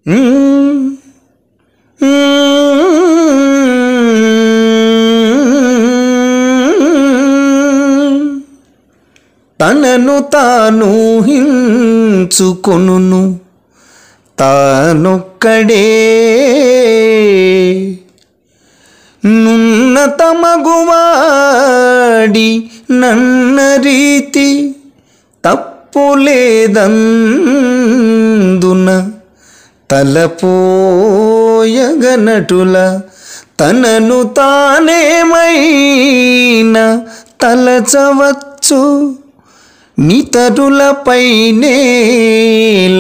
తనను తాను హించుకొనును తానొక్కడే నున్నతమగువాడి నన్న రీతి తప్పు లేదందున తలపోయగనటుల తనను తానేమైనా తలచవచ్చు నితరులపైనేల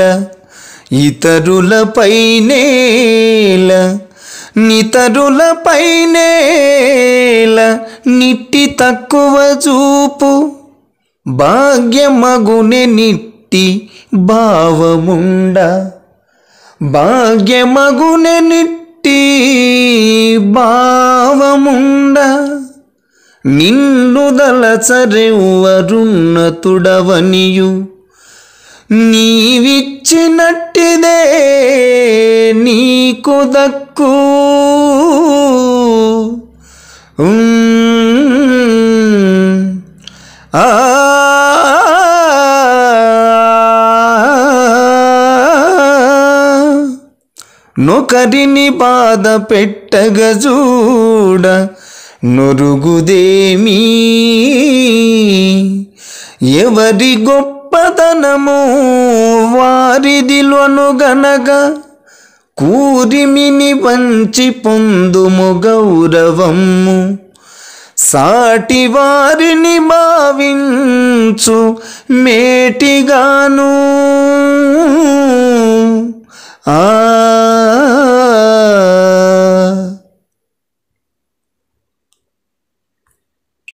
ఇతరులపైనేల నితరులపైనేల నిట్టి తక్కువ చూపు భాగ్యమగునె నిట్టి భావముండ భాగ్యమగునె నిట్టి భావముండ నిన్నుదలచరెవ్వరున్నతుడవనియు నీవిచ్చినట్టిదే నీకు దక్కు ఉమ్. ఆ నొకరిని బాధ పెట్టగజూడ నొరుగుదేమీ ఎవరి గొప్పతనము వారిదిలోనుగనగా కూరిమిని వంచి పొందుము గౌరవము సాటి వారిని భావించు మేటిగాను ఆ